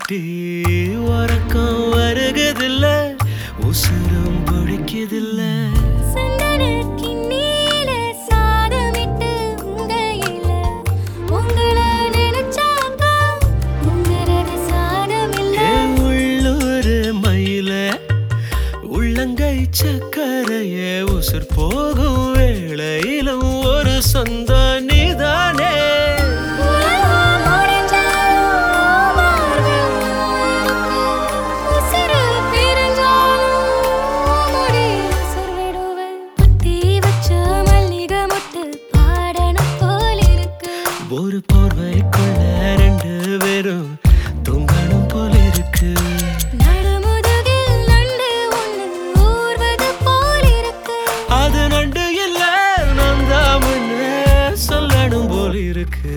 காட்டி உறக்கம் வருகதில்ல உசுரம் பிடிக்குதில்ல சந்தனக்கு நீல சாதமிட்டு உங்கையில உங்கள நினைச்சாக்கா உங்கரது சாதமில்ல ஏ உள்ளூர் மயில உள்ளங்கை சக்கரைய உசுர் போகும் வேளையிலும் ஒரு சொந்த நீதானே உலகம் முடிஞ்சாலும் மார்பில் உசுரு பிரிஞ்சாலும் முடி உசுர் விடுவேன். புத்தி வச்ச மல்லிகை மொட்டு பாடணும் போல் இருக்கு ஒரு போர்வைக்குள்ள ரெண்டு பேரும் தூங்கணும் போல இருக்கு நடுமுதுகில் நண்டு ஒண்ணு ஊர்வது போல் இருக்கு அது நண்டு இல்ல நந்தாமன்னு சொல்லணும் போல இருக்கு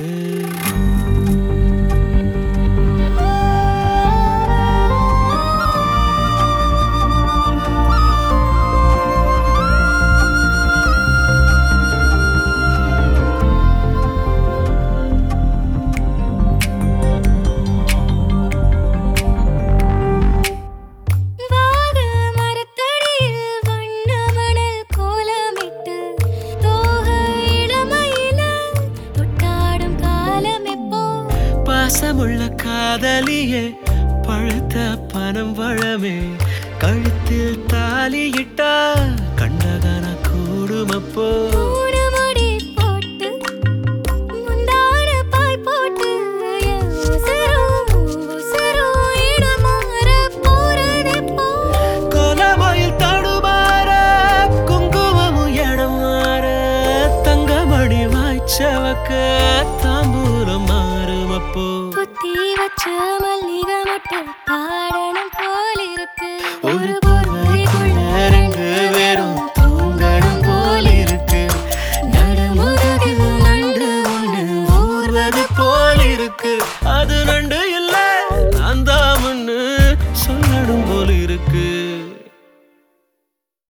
வாக மரத்தடியில் வண்ண மணல் கோலமிட்டு தோகை இளமையில தொட்டாடும் காலம் எப்போ பாசமுள்ள காதலியே பழுத்த பனம் வளமே கழுத்தில் தாலியிட்டா கண்டகன கூடுமப்போ மூணு முடி போட்டு முந்தான பாய் போட்டு என் உசுரும் உசுரும் இடமாற போறதெப்போ கோலமயில் தடுமாற குங்குமமும் இடம் மாற தங்கமணி வாய்ச்சவக்க தாம்பூலம் மாறுமப்போ புத்தி வச்ச மல்லிகை மட்டும் பாடணும் போல் இருக்கு ஒரு போர்வைக்குள்ள ரெண்டு பேரும் தூங்கணும் போல் இருக்கு நடுமுதுகில் நண்டு ஒண்ணு ஊர்வது போல் இருக்கு அது நண்டு இல்ல அந்த முன்னு சொல்லணும் போல் இருக்கு